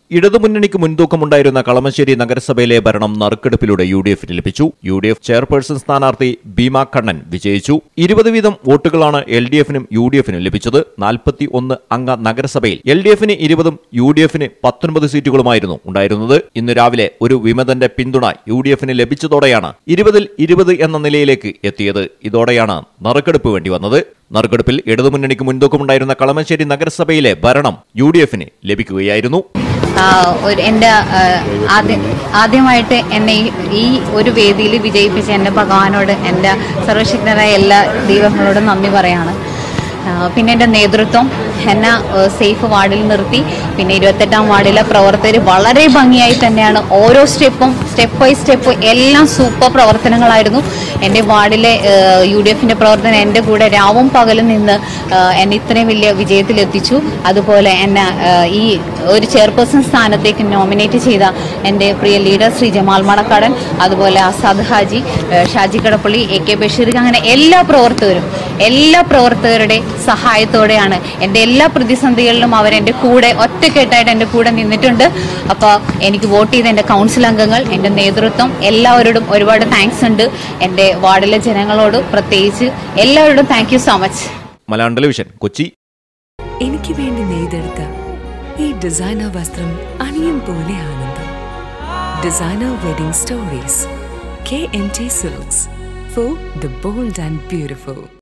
ഇടതുമുന്നണിക്ക് മുൻതൂക്കമുണ്ടായിരുന്ന കളമശ്ശേരി നഗരസഭയിലെ ഭരണം നറുക്കെടുപ്പിലൂടെ യു ഡി എഫിന് ലഭിച്ചു യു ഡി എഫ് ചെയർപേഴ്സൺ സ്ഥാനാർത്ഥി ഭീമ കണ്ണൻ വിജയിച്ചു ഇരുപത് വീതം വോട്ടുകളാണ് എൽ ഡി എഫിനും യു ഡി എഫിനും ലഭിച്ചത് നാൽപ്പത്തി ഒന്ന് അംഗ നഗരസഭയിൽ എൽ ഡി എഫിന് ഇരുപതും യു ഡി എഫിന് പത്തൊൻപത് സീറ്റുകളുമായിരുന്നു ഉണ്ടായിരുന്നത് ഇന്ന് രാവിലെ ഒരു വിമതന്റെ പിന്തുണ യു ഡി എഫിന് ലഭിച്ചതോടെയാണ് ഇരുപതിൽ ഇരുപത് എന്ന നിലയിലേക്ക് എത്തിയത് ഇതോടെയാണ് നറുക്കെടുപ്പ് വേണ്ടി വന്നത് നറുക്കെടുപ്പിൽ ഇടതുമുന്നണിക്ക് മുൻതൂക്കമുണ്ടായിരുന്ന കളമശ്ശേരി നഗരസഭയിലെ ഭരണം യു ഡി എഫിന് ലഭിക്കുകയായിരുന്നു ആ, ഒരു എൻ്റെ ആ, ആദ്യം ആദ്യമായിട്ട് എന്നെ ഈ- ഈ ഒരു വേദിയിൽ വിജയിപ്പിച്ച എൻ്റെ ഭഗവാനോട് എൻ്റെ സർവശക്തനായ എല്ലാ ദൈവങ്ങളോടും നന്ദി പറയാണ് ആ, പിന്നെ എൻ്റെ നേതൃത്വം എന്നെ ആ, സേഫ് വാർഡിൽ നിർത്തി പിന്നെ ഇരുപത്തെട്ടാം വാർഡിലെ പ്രവർത്തകർ വളരെ ഭംഗിയായി തന്നെയാണ് ഓരോ സ്റ്റെപ്പും സ്റ്റെപ്പ് ബൈ സ്റ്റെപ്പ് എല്ലാം സൂപ്പർ പ്രവർത്തനങ്ങളായിരുന്നു എൻ്റെ വാർഡിലെ യു ഡി എഫിൻ്റെ പ്രവർത്തനം എൻ്റെ കൂടെ രാവും പകലും നിന്ന് ആ, എന്നെ ഇത്രയും വലിയ വിജയത്തിലെത്തിച്ചു അതുപോലെ എന്നെ ആ, ഈ ഒരു ചെയർപേഴ്സൺ സ്ഥാനത്തേക്ക് നോമിനേറ്റ് ചെയ്ത എൻ്റെ പ്രിയ ലീഡർ ശ്രീ ജമാൽ മണക്കാടൻ അതുപോലെ അസാദ് ഹാജി ആ, ഷാജി കടപ്പള്ളി എ കെ ബഷീർ അങ്ങനെ എല്ലാ പ്രവർത്തകരും എല്ലാ പ്രവർത്തകരുടെ സഹായത്തോടെയാണ് എൻ്റെ എല്ലാ പ്രതിസന്ധികളിലും അവരെൻ്റെ കൂടെ ഒറ്റക്കെട്ടായിട്ട് എൻ്റെ കൂടെ നിന്നിട്ടുണ്ട് അപ്പോൾ എനിക്ക് വോട്ട് ചെയ്ത എൻ്റെ കൗൺസിൽ അംഗങ്ങൾ എൻ്റെ നേതൃത്വം എല്ലാവരോടും ഒരുപാട് താങ്ക്സ് ഉണ്ട് എൻ്റെ വാർഡിലെ ജനങ്ങളോട് പ്രത്യേകിച്ച് എല്ലാവരോടും thank you so much Malayalam television Kochi എനിക്ക് വേണ്ടി നെയ്തെടുത്ത ഈ ഡിസൈനർ വസ്ത്രം അണിയും പോലെ ആനന്ദം designer wedding stories K N T silks for the bold and beautiful